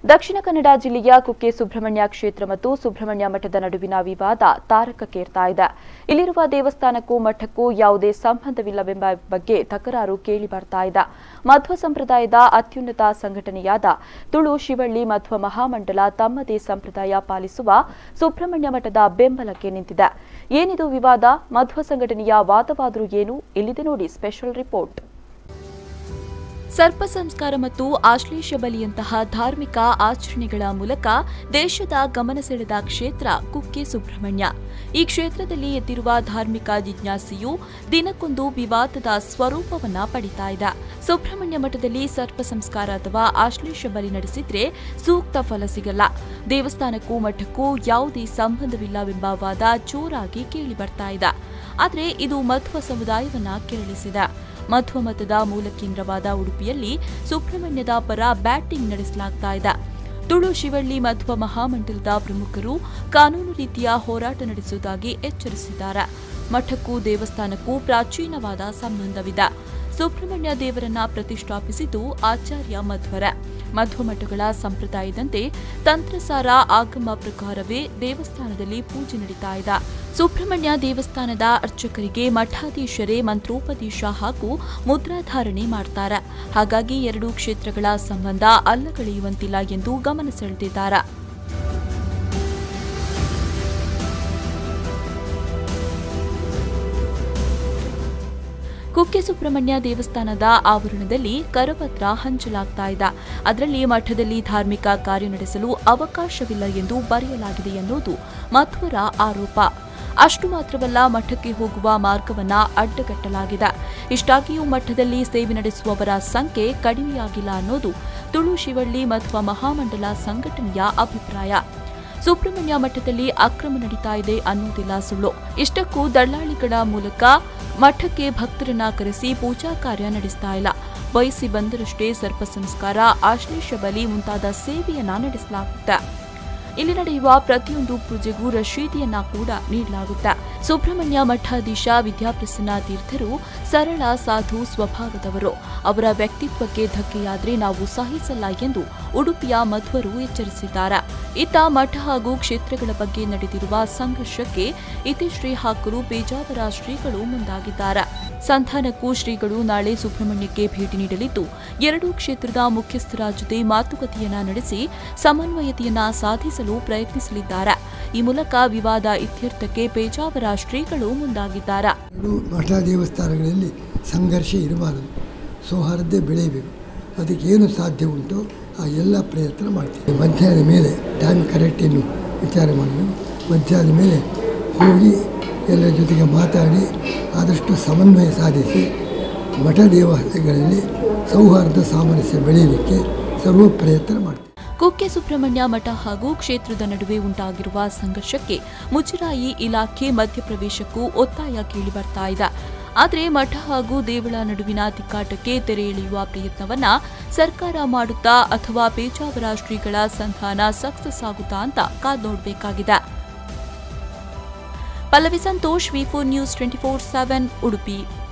ದಕ್ಷಿಣ ಕನ್ನಡ ಜಿಲ್ಲೆಯ ಕುಕ್ಕೆ ಸುಬ್ರಹ್ಮಣ್ಯ ಕ್ಷೇತ್ರ ಮತ್ತು ಸುಬ್ರಹ್ಮಣ್ಯ ಮಠದ ನಡುವಿನ ವಿವಾದ ತಾರಕಕ್ಕೇರ್ತಾ ಇದೆ ಇಲ್ಲಿರುವ ದೇವಸ್ಥಾನಕ್ಕೂ ಮಠಕ್ಕೂ ಯಾವುದೇ ಸಂಬಂಧವಿಲ್ಲವೆಂಬ ಬಗ್ಗೆ ತಕರಾರು ಕೇಳಿ ಬರ್ತಾ ಇದೆ ಮಧ್ವ ಸಂಪ್ರದಾಯದ ಅತ್ಯುನ್ನತ ಸಂಘಟನೆಯಾದ ತುಳು ಶಿವಳ್ಳಿ ಮಧ್ವ ಮಹಾಮಂಡಲ ತಮ್ಮದೇ ಸಂಪ್ರದಾಯ ಪಾಲಿಸುವ ಸುಬ್ರಹ್ಮಣ್ಯ ಮಠದ ಬೆಂಬಲಕ್ಕೆ ನಿಂತಿದೆ ಏನಿದು ವಿವಾದ ಮಧ್ವ ಸಂಘಟನೆಯ ವಾದವಾದರೂ ಏನು ಇಲ್ಲಿದೆ ನೋಡಿ ಸ್ಪೆಷಲ್ ರಿಪೋರ್ಟ್ ಸರ್ಪ ಸಂಸ್ಕಾರ ಮತ್ತು ಆಶ್ಲೇಷ ಬಲಿಯಂತಹ ಧಾರ್ಮಿಕ ಆಚರಣೆಗಳ ಮೂಲಕ ದೇಶದ ಗಮನ ಸೆಳೆದ ಕ್ಷೇತ್ರ ಕುಕ್ಕೆ ಸುಬ್ರಹ್ಮಣ್ಯ ಈ ಕ್ಷೇತ್ರದಲ್ಲಿ ಎದ್ದಿರುವ ಧಾರ್ಮಿಕ ಜಿಜ್ಞಾಸೆಯು ದಿನಕ್ಕೊಂದು ವಿವಾದದ ಸ್ವರೂಪವನ್ನ ಪಡಿತಾ ಇದೆ ಸುಬ್ರಹ್ಮಣ್ಯ ಮಠದಲ್ಲಿ ಸರ್ಪ ಸಂಸ್ಕಾರ ಅಥವಾ ಆಶ್ಲೇಷ ಬಲಿ ನಡೆಸಿದ್ರೆ ಸೂಕ್ತ ಫಲ ಸಿಗಲ್ಲ ದೇವಸ್ಥಾನಕ್ಕೂ ಮಠಕ್ಕೂ ಯಾವುದೇ ಸಂಬಂಧವಿಲ್ಲವೆಂಬ ವಾದ ಜೋರಾಗಿ ಕೇಳಿ ಬರ್ತಾ ಇದೆ ಆದರೆ ಇದು ಮಧ್ವ ಸಮುದಾಯವನ್ನ ಕೆರಳಿಸಿದೆ ಮಧ್ವ ಮತದ ಮೂಲ ಕೇಂದ್ರವಾದ ಉಡುಪಿಯಲ್ಲಿ ಸುಬ್ರಹ್ಮಣ್ಯದ ಪರ ಬ್ಯಾಟಿಂಗ್ ನಡೆಸಲಾಗ್ತಾ ಇದೆ ತುಳು ಶಿವಳ್ಳಿ ಮಧ್ವ ಮಹಾಮಂಡಲದ ಪ್ರಮುಖರು ಕಾನೂನು ರೀತಿಯ ಹೋರಾಟ ನಡೆಸುವುದಾಗಿ ಎಚ್ಚರಿಸಿದ್ದಾರೆ ಮಠಕ್ಕೂ ದೇವಸ್ಥಾನಕ್ಕೂ ಪ್ರಾಚೀನವಾದ ಸಂಬಂಧವಿದೆ ಸುಬ್ರಹ್ಮಣ್ಯ ದೇವರನ್ನ ಪ್ರತಿಷ್ಠಾಪಿಸಿದ್ದು ಆಚಾರ್ಯ ಮಧ್ವರ ಮಧ್ವ ಮಠಗಳ ಸಂಪ್ರದಾಯದಂತೆ ತಂತ್ರಸಾರ ಆಗಮ ಪ್ರಕಾರವೇ ದೇವಸ್ಥಾನದಲ್ಲಿ ಪೂಜೆ ನಡೀತಾ ಇದೆ ಸುಬ್ರಹ್ಮಣ್ಯ ದೇವಸ್ಥಾನದ ಅರ್ಚಕರಿಗೆ ಮಠಾಧೀಶರೇ ಮಂತ್ರೋಪದೇಶ ಹಾಗೂ ಮುದ್ರಾಧಾರಣೆ ಮಾಡ್ತಾರೆ ಹಾಗಾಗಿ ಎರಡೂ ಕ್ಷೇತ್ರಗಳ ಸಂಬಂಧ ಅಲ್ಲಗಳೆಯುವಂತಿಲ್ಲ ಎಂದು ಗಮನ ಸೆಳೆದಿದ್ದಾರೆ ಕುಕ್ಕೆ ಸುಬ್ರಹ್ಮಣ್ಯ ದೇವಸ್ಥಾನದ ಆವರಣದಲ್ಲಿ ಕರಪತ್ರ ಹಂಚಲಾಗ್ತಾ ಇದೆ ಅದರಲ್ಲಿ ಮಠದಲ್ಲಿ ಧಾರ್ಮಿಕ ಕಾರ್ಯ ನಡೆಸಲು ಅವಕಾಶವಿಲ್ಲ ಎಂದು ಬರೆಯಲಾಗಿದೆ ಎನ್ನುವುದು ಮಧ್ವರ ಆರೋಪ ಅಷ್ಟು ಮಾತ್ರವಲ್ಲ ಮಠಕ್ಕೆ ಹೋಗುವ ಮಾರ್ಗವನ್ನ ಅಡ್ಡಗಟ್ಟಲಾಗಿದೆ ಇಷ್ಟಾಗಿಯೂ ಮಠದಲ್ಲಿ ಸೇವೆ ನಡೆಸುವವರ ಸಂಖ್ಯೆ ಕಡಿಮೆಯಾಗಿಲ್ಲ ಅನ್ನೋದು ತುಳು ಶಿವಳ್ಳಿ ಮಧ್ವ ಮಹಾಮಂಡಲ ಸಂಘಟನೆಯ ಅಭಿಪ್ರಾಯ ಸುಬ್ರಹ್ಮಣ್ಯ ಮಠದಲ್ಲಿ ಅಕ್ರಮ ನಡೀತಾ ಇದೆ ಅನ್ನೋದಿಲ್ಲ ಸುಳ್ಳು ಇಷ್ಟಕ್ಕೂ ದಳ್ಳಾಳಿಗಳ ಮೂಲಕ ಮಠಕ್ಕೆ ಭಕ್ತರನ್ನ ಕರೆಸಿ ಪೂಜಾ ಕಾರ್ಯ ನಡೆಸ್ತಾ ಇಲ್ಲ ವಹಿಸಿ ಬಂದರಷ್ಟೇ ಸರ್ಪ ಸಂಸ್ಕಾರ ಆಶ್ಲೇಷ ಬಲಿ ಮುಂತಾದ ಸೇವೆಯನ್ನ ನಡೆಸಲಾಗುತ್ತೆ ಇಲ್ಲಿ ನಡೆಯುವ ಪ್ರತಿಯೊಂದು ಪೂಜೆಗೂ ರಶೀದಿಯನ್ನ ಕೂಡ ನೀಡಲಾಗುತ್ತೆ ಸುಬ್ರಹ್ಮಣ್ಯ ಮಠಾಧೀಶ ವಿದ್ಯಾಪ್ರಸನ್ನ ತೀರ್ಥರು ಸರಳ ಸಾಧು ಸ್ವಭಾವದವರು ಅವರ ವ್ಯಕ್ತಿತ್ವಕ್ಕೆ ಧಕ್ಕೆಯಾದ್ರೆ ನಾವು ಸಹಿಸಲ್ಲ ಎಂದು ಉಡುಪಿಯ ಮಧ್ವರು ಎಚ್ಚರಿಸಿದ್ದಾರೆ ಇತ್ತ ಮಠ ಹಾಗೂ ಕ್ಷೇತ್ರಗಳ ಬಗ್ಗೆ ನಡೆದಿರುವ ಸಂಘರ್ಷಕ್ಕೆ ಇತಿಶ್ರೀ ಹಾಕಲು ಪೇಜಾವರ ಶ್ರೀಗಳು ಮುಂದಾಗಿದ್ದಾರೆ ಸಂಧಾನಕ್ಕೂ ಶ್ರೀಗಳು ನಾಳೆ ಸುಬ್ರಹ್ಮಣ್ಯಕ್ಕೆ ಭೇಟಿ ನೀಡಲಿದ್ದು ಎರಡೂ ಕ್ಷೇತ್ರದ ಮುಖ್ಯಸ್ಥರ ಜೊತೆ ಮಾತುಕತೆಯನ್ನ ನಡೆಸಿ ಸಮನ್ವಯತೆಯನ್ನ ಸಾಧಿಸಲು ಪ್ರಯತ್ನಿಸಲಿದ್ದಾರೆ ಈ ಮೂಲಕ ವಿವಾದ ಇತ್ಯರ್ಥಕ್ಕೆ ಪೇಜಾವರ ಶ್ರೀಗಳು ಮುಂದಾಗಿದ್ದಾರೆ ಎರಡು ಮಠ ದೇವಸ್ಥಾನಗಳಲ್ಲಿ ಸಂಘರ್ಷ ಇರಬಾರದು ಸೌಹಾರ್ದ ಬೆಳೆಯಬೇಕು ಅದಕ್ಕೆ ಏನು ಸಾಧ್ಯ ಉಂಟೋ ಆ ಎಲ್ಲ ಪ್ರಯತ್ನ ಮಾಡ್ತೀವಿ ಮಧ್ಯಾಹ್ನ ಮೇಲೆ ಟೈಮ್ ಕರೆಕ್ಟ್ ಏನು ವಿಚಾರ ಮಾಡಬೇಕು ಮಧ್ಯಾಹ್ನ ಮೇಲೆ ಹೋಗಿ ಎಲ್ಲರ ಜೊತೆಗೆ ಮಾತಾಡಿ ಆದಷ್ಟು ಸಮನ್ವಯ ಸಾಧಿಸಿ ಮಠ ದೇವಾಲಯಗಳಲ್ಲಿ ಸೌಹಾರ್ದ ಸಾಮರಸ್ಯ ಬೆಳೆಯಲಿಕ್ಕೆ ಸರ್ವ ಪ್ರಯತ್ನ ಮಾಡ್ತೀವಿ ಕುಕ್ಕೆ ಸುಬ್ರಹ್ಮಣ್ಯ ಮಠ ಹಾಗೂ ಕ್ಷೇತ್ರದ ನಡುವೆ ಉಂಟಾಗಿರುವ ಸಂಘರ್ಷಕ್ಕೆ ಮುಜರಾಯಿ ಇಲಾಖೆ ಮಧ್ಯಪ್ರವೇಶಕ್ಕೂ ಒತ್ತಾಯ ಕೇಳಿಬರ್ತಾ ಇದೆ ಆದರೆ ಮಠ ಹಾಗೂ ದೇವಳ ನಡುವಿನ ತಿಕ್ಕಾಟಕ್ಕೆ ತೆರೆ ಎಳೆಯುವ ಪ್ರಯತ್ನವನ್ನ ಸರ್ಕಾರ ಮಾಡುತ್ತಾ ಅಥವಾ ಪೇಜಾವರ ಶ್ರೀಗಳ ಸಂಧಾನ ಸಕ್ಸಸ್ ಆಗುತ್ತಾ ಅಂತ ಕಾದ್ ನೋಡಬೇಕಾಗಿದೆ Pallavi Santosh V four news twenty four seven Udupi